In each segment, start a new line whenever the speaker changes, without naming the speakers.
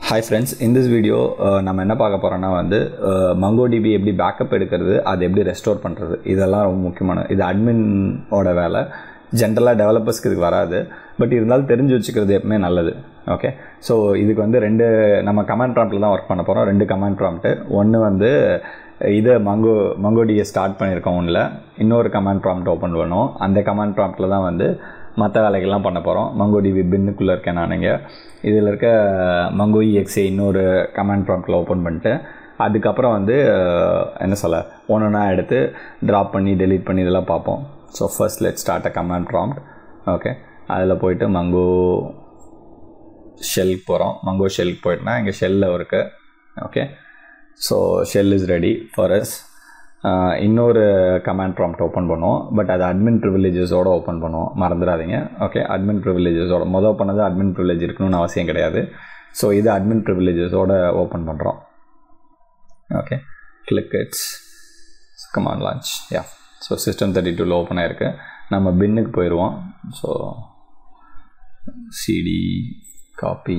hi friends in this video நம்ம என்ன பார்க்க போகிறோன்னா வந்து மங்கோடிபி எப்படி பேக்கப் எடுக்கிறது அது எப்படி ரெஸ்டோர் பண்ணுறது இதெல்லாம் ரொம்ப முக்கியமான இது அட்மினோட வேலை ஜென்ரலாக டெவலப்பர்ஸ்க்கு இதுக்கு வராது பட் இருந்தாலும் தெரிஞ்சு வச்சுக்கிறது எப்பவுமே நல்லது ஓகே ஸோ இதுக்கு வந்து ரெண்டு நம்ம கமாண்ட் ப்ராம்ப்டில் தான் ஒர்க் பண்ண போகிறோம் ரெண்டு கமாண்ட் ப்ராம்ப்ட்டு ஒன்று வந்து இதை மங்கோ மங்கோடியை ஸ்டார்ட் பண்ணியிருக்கோம் ஒன்றில் இன்னொரு கமாண்ட் ப்ராம்ப்ட் ஓப்பன் பண்ணுவோம் அந்த கமாண்ட் ப்ராம்ப்டில் தான் வந்து மற்ற வேலைகள்லாம் பண்ண போகிறோம் மங்கோடிபி பின்னுக்குள்ளே இருக்கேன் நான் இங்கே இதில் இருக்க மங்கோ இஎக்ஸே இன்னொரு கமாண்ட் ப்ராம்ப்டில் ஓப்பன் பண்ணிட்டு அதுக்கப்புறம் வந்து என்ன சொல்ல ஒன்று ஒன்றா எடுத்து ட்ராப் பண்ணி டெலீட் பண்ணி இதெல்லாம் பார்ப்போம் so first let start a command prompt okay அதில் போயிட்டு மங்கோ ஷெல்க்கு போகிறோம் மங்கோ ஷெல்க்கு போயிட்டுனா இங்கே ஷெல்லில் இருக்குது okay so shell is ready for us இன்னொரு கமாண்ட் ப்ராம்ப்ட் ஓப்பன் பண்ணுவோம் பட் அது அட்மின் ப்ரிவிலேஜஸோடு ஓப்பன் பண்ணுவோம் மறந்துடாதீங்க ஓகே அட்மின் ப்ரிவிலேஜஸோட மொதல் பண்ணது அட்மின் ப்ரிவிலேஜ் இருக்கணும்னு அவசியம் கிடையாது ஸோ இது அட்மின் ப்ரிவிலேஜஸோட ஓப்பன் பண்ணுறோம் okay click its command launch yeah so system thirty டூவில் ஓப்பன் ஆகிருக்கு நம்ம பின்னுக்கு போயிடுவோம் so cd copy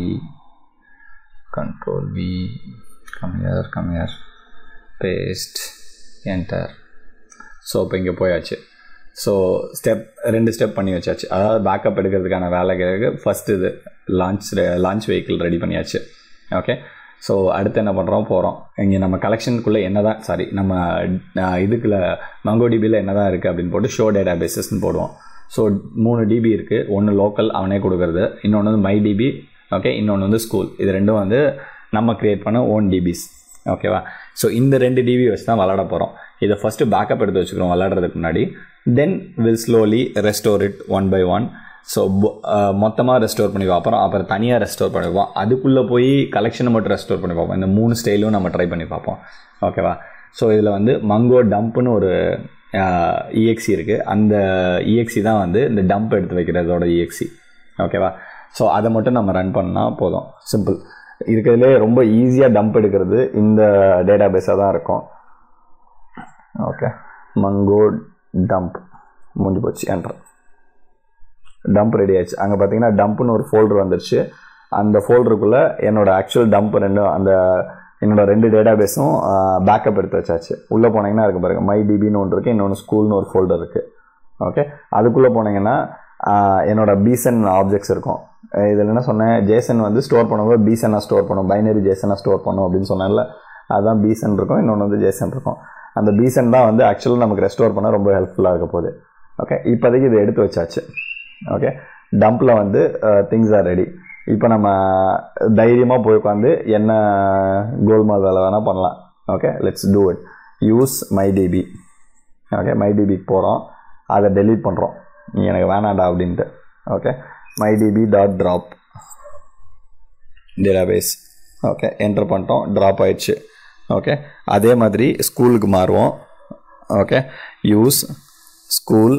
control V கம்மியர் கம்மியர் பேஸ்ட் என்டர் ஸோ இப்போ இங்கே போயாச்சு ஸோ ஸ்டெப் ரெண்டு ஸ்டெப் பண்ணி வச்சாச்சு அதாவது பேக்கப் எடுக்கிறதுக்கான வேலைகளுக்கு ஃபஸ்ட் இது லான்ச் லான்ச் வெஹிக்கிள் ரெடி பண்ணியாச்சு ஓகே ஸோ அடுத்து என்ன பண்ணுறோம் போகிறோம் இங்கே நம்ம கலெக்ஷனுக்குள்ளே என்ன தான் சாரி நம்ம இதுக்குள்ள மங்கோடிபியில் என்ன தான் இருக்குது அப்படின்னு போட்டு ஷோ டேட்டா பேசஸ்ன்னு போடுவோம் ஸோ மூணு டிபி இருக்குது ஒன்று லோக்கல் அவனே கொடுக்குறது இன்னொன்று வந்து மை டிபி ஓகே இன்னொன்று வந்து ஸ்கூல் இது ரெண்டும் வந்து நம்ம க்ரியேட் பண்ண ஓன் டிபிஸ் ஓகேவா ஸோ இந்த ரெண்டு டிவி வச்சு தான் விளாட போகிறோம் இதை ஃபஸ்ட்டு பேக்கப் எடுத்து வச்சுக்கிறோம் விளாட்றதுக்கு முன்னாடி then will slowly restore it one by one so மொத்தமாக ரெஸ்டோர் பண்ணி பார்ப்போம் அப்புறம் தனியாக ரெஸ்டோர் பண்ணி பார்ப்போம் அதுக்குள்ளே போய் கலெக்ஷனை மட்டும் ரெஸ்டோர் பண்ணி பார்ப்போம் இந்த மூணு ஸ்டைலும் நம்ம ட்ரை பண்ணி பார்ப்போம் ஓகேவா ஸோ இதில் வந்து மங்கோ டம்ப்னு ஒரு இஎக்ஸி இருக்குது அந்த இஎக்ஸி தான் வந்து இந்த டம்ப் எடுத்து வைக்கிறதோட இஎக்ஸி ஓகேவா ஸோ அதை மட்டும் நம்ம ரன் பண்ணால் போதும் சிம்பிள் இருக்கிறதுலே ரொம்ப ஈஸியாக டம்ப் எடுக்கிறது இந்த டேட்டா பேஸாக தான் இருக்கும் ஓகே மங்கோ டம்ப் முடிஞ்சு போச்சு என்ட்ரு டம்ப் ரெடி ஆயிடுச்சு அங்கே பார்த்தீங்கன்னா டம்ப்னு ஒரு ஃபோல்டர் வந்துருச்சு அந்த ஃபோல்டருக்குள்ளே என்னோட ஆக்சுவல் டம்ப் ரெண்டு அந்த என்னோட ரெண்டு டேட்டா பேஸும் பேக்கப் எடுத்து வச்சாச்சு உள்ளே போனீங்கன்னா இருக்கு பாருங்க மை டிபின்னு ஒன்று இருக்குது இன்னொன்று ஸ்கூல்னு ஒரு ஃபோல்டர் இருக்குது ஓகே அதுக்குள்ளே போனீங்கன்னா என்னோட பீசன் ஆப்ஜெக்ட்ஸ் இருக்கும் இதில் என்ன சொன்னேன் ஜேசன் வந்து ஸ்டோர் பண்ணும்போது பீசனாக ஸ்டோர் பண்ணும் பைனரி ஜேசனாக ஸ்டோர் பண்ணும் அப்படின்னு சொன்னேன்ல அதுதான் பீசன் இருக்கும் இன்னொன்று வந்து ஜேசன் இருக்கும் அந்த பீசன் தான் வந்து ஆக்சுவலாக நமக்கு ரெஸ்டோர் பண்ண ரொம்ப ஹெல்ப்ஃபுல்லாக இருக்க போகுது ஓகே இப்போதைக்கு இதை எடுத்து வச்சாச்சு ஓகே டம்பில் வந்து திங்ஸ் ஆர் ரெடி இப்போ நம்ம தைரியமாக போய் உட்காந்து என்ன கோல்மால் வேலை வேணால் பண்ணலாம் okay let's do it use my DB okay my டிபிக்கு போகிறோம் அதை டெலீட் பண்ணுறோம் நீ எனக்கு வேணாண்டா அப்படின்ட்டு okay my DB dot drop database okay enter பண்ணிட்டோம் ட்ராப் ஆயிடுச்சு ஓகே அதே மாதிரி ஸ்கூலுக்கு மாறுவோம் ஓகே யூஸ் ஸ்கூல்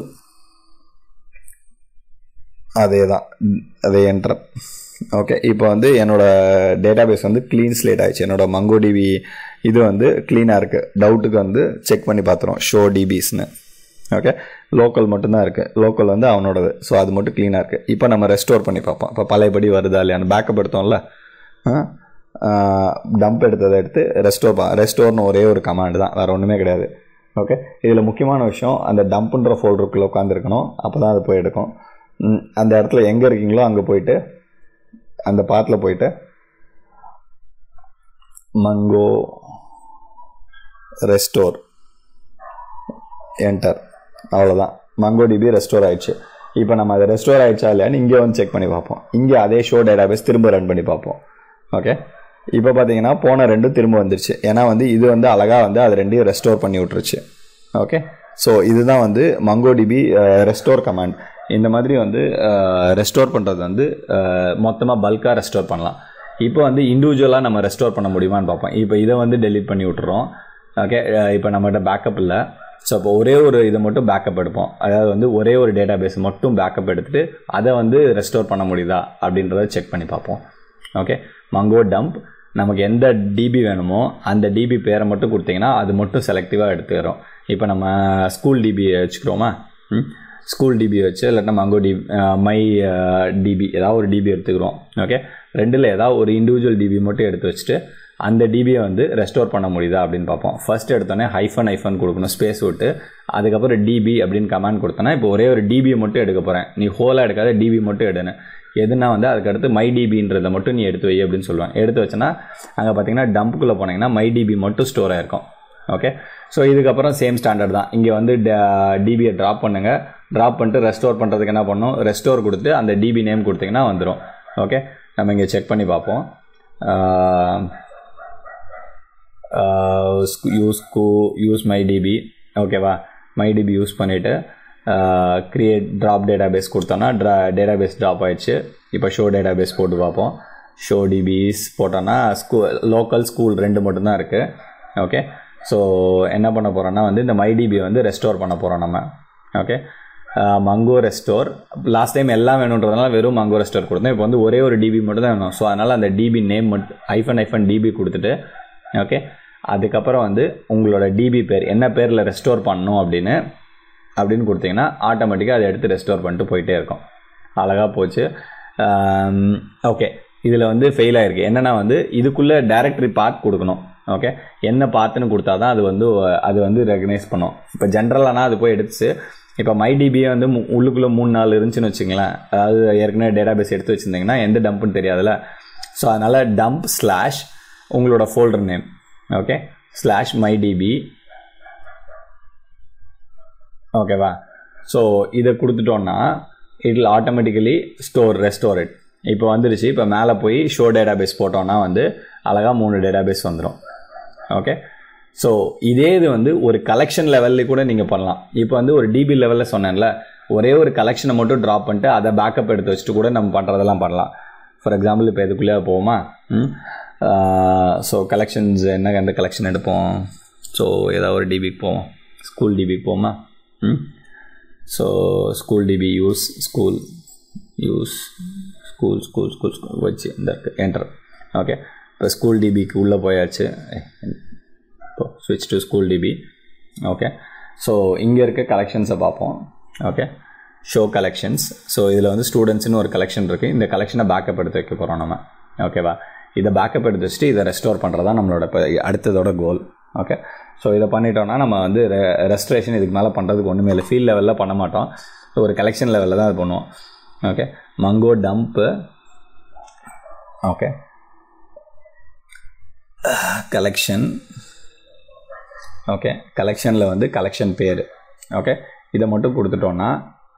அதே தான் அதே என்டர் ஓகே இப்போ வந்து என்னோடய டேட்டாபேஸ் வந்து க்ளீன் ஸ்லேட் ஆயிடுச்சு என்னோடய மங்கோடிவி இது வந்து க்ளீனாக இருக்குது டவுட்டுக்கு வந்து செக் பண்ணி பார்த்துருவோம் ஷோ டிபிஸ்னு ஓகே லோக்கல் மட்டும்தான் இருக்குது லோக்கல் வந்து அவனோடது ஸோ அது மட்டும் க்ளீனாக இருக்குது இப்போ நம்ம ரெஸ்டோர் பண்ணி பார்ப்போம் இப்போ பழையபடி வருதா இல்லையா பேக்கப் எடுத்தோம்ல டம்ப் எடுத்ததை எடுத்து ரெஸ்டோர் பா ரெஸ்டோர்னு ஒரே ஒரு கமாண்டு தான் வேறு ஒன்றுமே கிடையாது ஓகே இதில் முக்கியமான விஷயம் அந்த டம்ப்புன்ற ஃபோல்டருக்குள்ளே உட்காந்துருக்கணும் அப்போ தான் அது போய் எடுக்கும் அந்த இடத்துல எங்கே இருக்கீங்களோ அங்கே போயிட்டு அந்த பாத்தில் போயிட்டு மங்கோ ரெஸ்டோர் என்டர் அவ்வளோதான் மங்கோ டிபி ரெஸ்டோர் ஆயிடுச்சு இப்போ நம்ம அதை ரெஸ்டோர் ஆயிடுச்சா இல்லையான்னு இங்கே வந்து செக் பண்ணி பார்ப்போம் இங்கே அதே ஷோ டேட்டாபேஸ் திரும்ப ரன் பண்ணி பார்ப்போம் ஓகே இப்போ பார்த்தீங்கன்னா போன ரெண்டும் திரும்ப வந்துருச்சு ஏன்னா வந்து இது வந்து அழகாக வந்து அது ரெண்டையும் ரெஸ்டோர் பண்ணி விட்டுருச்சு ஓகே ஸோ இதுதான் வந்து மங்கோ டிபி ரெஸ்டோர் கமாண்ட் இந்த மாதிரி வந்து ரெஸ்டோர் பண்ணுறது வந்து மொத்தமாக பல்காக ரெஸ்டோர் பண்ணலாம் இப்போ வந்து இண்டிவிஜுவலாக நம்ம ரெஸ்டோர் பண்ண முடியுமான்னு பார்ப்போம் இப்போ இதை வந்து டெலீட் பண்ணி விட்டுறோம் ஓகே இப்போ நம்மகிட்ட பேக்கப் இல்லை ஸோ அப்போ ஒரே ஒரு இதை மட்டும் பேக்கப் எடுப்போம் அதாவது வந்து ஒரே ஒரு டேட்டா பேஸ் மட்டும் பேக்கப் எடுத்துகிட்டு அதை வந்து ரெஸ்டோர் பண்ண முடியுதா அப்படின்றத செக் பண்ணி பார்ப்போம் ஓகே மங்கோ டம்ப் நமக்கு எந்த டிபி வேணுமோ அந்த டிபி பேரை மட்டும் கொடுத்தீங்கன்னா அது மட்டும் செலக்டிவாக எடுத்துக்கிறோம் இப்போ நம்ம ஸ்கூல் டிபி வச்சுக்கிறோமா ஸ்கூல் டிபி வச்சு இல்லாட்டா மங்கோ டிபி மை டிபி ஏதாவது ஒரு டிபி எடுத்துக்கிறோம் ஓகே ரெண்டில் ஏதாவது ஒரு இண்டிவிஜுவல் டிபி மட்டும் எடுத்து வச்சுட்டு அந்த டிபியை வந்து ரெஸ்டோர் பண்ண முடியுதா அப்படின்னு பார்ப்போம் ஃபர்ஸ்ட் எடுத்தோடனே ஹைஃபன் ஹைஃபன் கொடுக்கணும் ஸ்பேஸ் விட்டு அதுக்கப்புறம் டிபி அப்படின்னு கமெண்ட் கொடுத்தோன்னா இப்போ ஒரே ஒரு டிபியை மட்டும் எடுக்க போகிறேன் நீ ஹோலாக எடுக்காத டிபி மட்டும் எடுன்னு எதுனா வந்து அதுக்கடுத்து மை டிபின்றதை மட்டும் நீ எடுத்து வை அப்படின்னு சொல்லுவேன் எடுத்து வச்சேன்னா அங்கே பார்த்தீங்கன்னா டம்புக்குள்ளே போனீங்கன்னா மை டிபி மட்டும் ஸ்டோர் ஆயிருக்கும் ஓகே ஸோ இதுக்கப்புறம் சேம் ஸ்டாண்டர்ட் தான் இங்கே வந்து டிபியை ட்ராப் பண்ணுங்கள் ட்ராப் பண்ணிட்டு ரெஸ்டோர் பண்ணுறதுக்கு என்ன பண்ணணும் ரெஸ்டோர் கொடுத்து அந்த டிபி நேம் கொடுத்தீங்கன்னா வந்துடும் ஓகே நம்ம இங்கே செக் பண்ணி பார்ப்போம் யூஸ் கூ யூஸ் மை டிபி ஓகேவா மை டிபி யூஸ் பண்ணிவிட்டு க்ரியேட் ட்ராப் டேட்டா பேஸ் கொடுத்தோன்னா ட்ரா டேட்டா பேஸ் ட்ராப் ஆயிடுச்சு இப்போ ஷோ டேட்டா பேஸ் போட்டு பார்ப்போம் ஷோ டிபிஸ் போட்டோன்னா ஸ்கூ லோக்கல் ஸ்கூல் ரெண்டு மட்டும்தான் இருக்குது ஓகே ஸோ என்ன பண்ண போகிறோன்னா வந்து இந்த மைடிபி வந்து ரெஸ்டோர் பண்ண போகிறோம் நம்ம okay Mongo restore last time எல்லாம் வேணுன்றதுனால வெறும் மங்கோ ரெஸ்டோர் கொடுத்தோம் இப்போ வந்து ஒரே ஒரு டிபி மட்டும் தான் வேணும் ஸோ அதனால் அந்த டிபி நேம் மட்டும் ஐஃபன் ஐஃபன் டிபி கொடுத்துட்டு ஓகே அதுக்கப்புறம் வந்து உங்களோட டிபி பேர் என்ன பேரில் ரெஸ்டோர் பண்ணணும் அப்படின்னு அப்படின்னு கொடுத்தீங்கன்னா ஆட்டோமேட்டிக்காக அதை எடுத்து ரெஸ்டோர் பண்ணிட்டு போயிட்டே இருக்கும் அழகாக போச்சு ஓகே இதில் வந்து ஃபெயில் ஆகிருக்கு என்னென்னா வந்து இதுக்குள்ளே டேரக்டரி பார்ட் கொடுக்கணும் ஓகே என்ன பார்த்துன்னு கொடுத்தா தான் அது வந்து அது வந்து ரெகனைஸ் பண்ணும் இப்போ ஜென்ரலானா அது போய் எடுத்துச்சு இப்போ மைடிபியே வந்து உள்ளுக்குள்ளே மூணு நாள் இருந்துச்சுன்னு வச்சுங்களேன் அதாவது ஏற்கனவே டேட்டா பேஸ் எடுத்து வச்சுருந்தீங்கன்னா எந்த டம்ப்புன்னு தெரியாதுல்ல ஸோ அதனால் டம்ப் ஸ்லாஷ் உங்களோட folder name okay slash my DB ஓகேவா ஸோ இதை கொடுத்துட்டோன்னா it automatically store restore it இப்போ வந்துருச்சு இப்போ மேலே போய் ஷோ டேட்டா பேஸ் போட்டோன்னா வந்து அழகாக மூணு டேட்டா பேஸ் வந்துடும் ஓகே ஸோ இதே இது வந்து ஒரு கலெக்ஷன் லெவலில் கூட நீங்கள் பண்ணலாம் இப்போ வந்து ஒரு டிபி லெவலில் சொன்னேன்ல ஒரே ஒரு கலெக்ஷனை மட்டும் ட்ராப் பண்ணிட்டு அதை பேக்கப் எடுத்து வச்சுட்டு கூட நம்ம பண்ணுறதெல்லாம் பண்ணலாம் ஃபார் எக்ஸாம்பிள் இப்போ இதுக்குள்ளே போவோமா ஸோ கலெக்ஷன்ஸ் என்ன எந்த கலெக்ஷன் எடுப்போம் ஸோ ஏதாவது ஒரு டிபிக்கு போவோம் ஸ்கூல் டிபிக்கு போவோமா hmm so school DB use school use school school school school வச்சு இந்த இருக்குது என்டர் ஓகே இப்போ ஸ்கூல் டிபிக்கு உள்ளே போயாச்சு இப்போ ஸ்விட்ச் to school DB okay so இங்கே இருக்க கலெக்ஷன்ஸை பார்ப்போம் ஓகே ஷோ கலெக்ஷன்ஸ் ஸோ இதில் வந்து ஸ்டூடெண்ட்ஸ்னு ஒரு கலெக்ஷன் இருக்குது இந்த கலெக்ஷனை பேக்கப் எடுத்து வைக்க போகிறோம் நம்ம ஓகேவா இதை பேக்கப் எடுத்து வச்சுட்டு இதை ரெஸ்டோர் பண்ணுறது தான் நம்மளோட இப்போ அடுத்ததோட கோல் ஓகே ஸோ இதை பண்ணிட்டோம்னா நம்ம வந்து ரெ ரெஸ்ட்ரேஷன் இதுக்கு மேலே பண்ணுறதுக்கு ஒன்றுமே இல்லை ஃபீல்ட் லெவலில் பண்ண மாட்டோம் ஸோ ஒரு கலெக்ஷன் லெவலில் தான் அது பண்ணுவோம் okay Mongo dump okay collection okay கலெக்ஷனில் வந்து கலெக்ஷன் பேர் ஓகே இதை மட்டும் கொடுத்துட்டோன்னா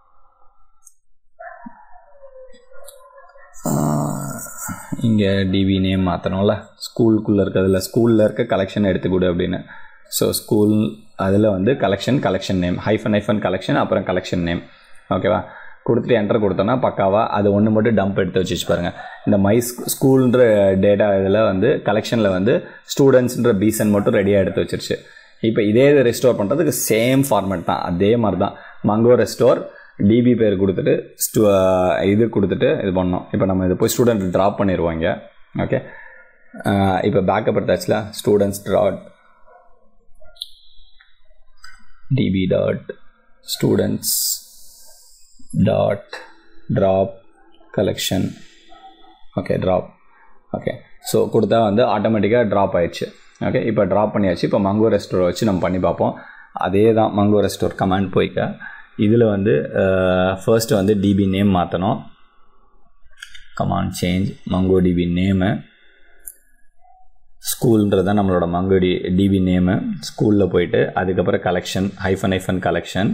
இங்கே டிவி நேம் மாற்றணும்ல ஸ்கூலுக்குள்ளே இருக்கிறதுல ஸ்கூலில் இருக்க கலெக்ஷன் எடுத்துக்கொடு அப்படின்னு ஸோ ஸ்கூல் அதில் வந்து collection collection name hyphen hyphen collection அப்புறம் கலெக்ஷன் நேம் ஓகேவா கொடுத்துட்டு என்டர் கொடுத்தோன்னா பக்காவாக அது ஒன்று மட்டும் டம்ப் எடுத்து வச்சு பாருங்கள் இந்த மை ஸ்கூல்ன்ற டேட்டா இதில் வந்து கலெக்ஷனில் வந்து ஸ்டூடெண்ட்ஸ்ன்ற பீசன் மட்டும் ரெடியாக எடுத்து வச்சிருச்சு இப்போ இதே இது ரெஸ்டோர் பண்ணுறதுக்கு சேம் ஃபார்மேட் தான் அதே மாதிரி தான் மங்கோ ரெஸ்டோர் டிபி பேர் கொடுத்துட்டு ஸ்டூ இது கொடுத்துட்டு இது பண்ணோம் இப்போ நம்ம இது போய் ஸ்டூடெண்ட் ட்ராப் பண்ணிடுவோம் இங்கே ஓகே இப்போ பேக்கப் எடுத்தாச்சுல students dot DB dot students dot drop collection okay drop okay so கொடுத்தா வந்து ஆட்டோமேட்டிக்காக ட்ராப் ஆயிடுச்சு ஓகே இப்போ ட்ராப் பண்ணியாச்சு இப்போ மங்கோ ரெஸ்டோரை வச்சு நம்ம பண்ணி பார்ப்போம் அதே தான் மங்கோ ரெஸ்டோர் கமாண்ட் போய்க்க இதில் வந்து ஃபர்ஸ்ட் வந்து டிபி நேம் மாற்றணும் command change Mongo DB name ஸ்கூல்ன்றது தான் நம்மளோட மங்கோ டி டிபி நேமு ஸ்கூலில் போயிட்டு அதுக்கப்புறம் கலெக்ஷன் ஹைஃபன் ஹைஃபன் கலெக்ஷன்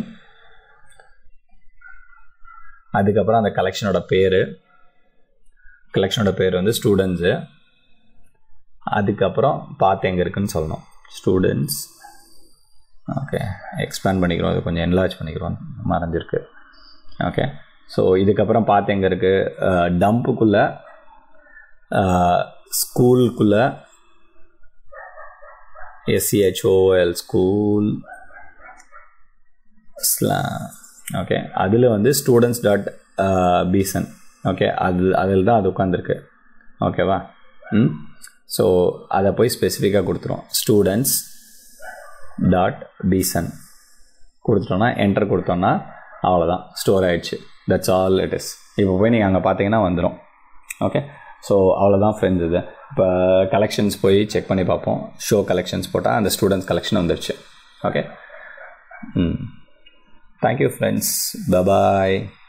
அதுக்கப்புறம் அந்த கலெக்ஷனோட பேர் கலெக்ஷனோட பேர் வந்து ஸ்டூடெண்ட்ஸு அதுக்கப்புறம் பார்த்து எங்கே இருக்குன்னு சொல்லணும் ஸ்டூடெண்ட்ஸ் ஓகே எக்ஸ்பேண்ட் பண்ணிக்கிறோம் அது கொஞ்சம் என்லார்ஜ் பண்ணிக்கிறோம் மறைஞ்சிருக்கு ஓகே ஸோ இதுக்கப்புறம் பார்த்து எங்கே இருக்குது டம்புக்குள்ளே ஸ்கூலுக்குள்ளே எஸ்சிஹெச்ஓஎல் ஸ்கூல் ஸ்லா ஓகே அதில் வந்து ஸ்டூடெண்ட்ஸ் டாட் பீசன் ஓகே அது அதில் தான் அது உட்காந்துருக்கு ஓகேவா ம் ஸோ அதை போய் ஸ்பெசிஃபிக்காக கொடுத்துரும் ஸ்டூடெண்ட்ஸ் டாட் பீசன் கொடுத்துட்டோன்னா என்டர் கொடுத்தோன்னா அவ்வளோதான் ஸ்டோர் ஆகிடுச்சு தட்ஸ் ஆல் இட் இஸ் இப்போ போய் நீங்கள் அங்கே பார்த்தீங்கன்னா வந்துடும் ஓகே ஸோ அவ்வளோதான் ஃப்ரெண்ட்ஸ் இது இப்போ கலெக்ஷன்ஸ் போய் செக் பண்ணி பார்ப்போம் ஷோ கலெக்ஷன்ஸ் போட்டால் அந்த ஸ்டூடெண்ட்ஸ் கலெக்ஷன் வந்துருச்சு okay hmm thank you friends bye bye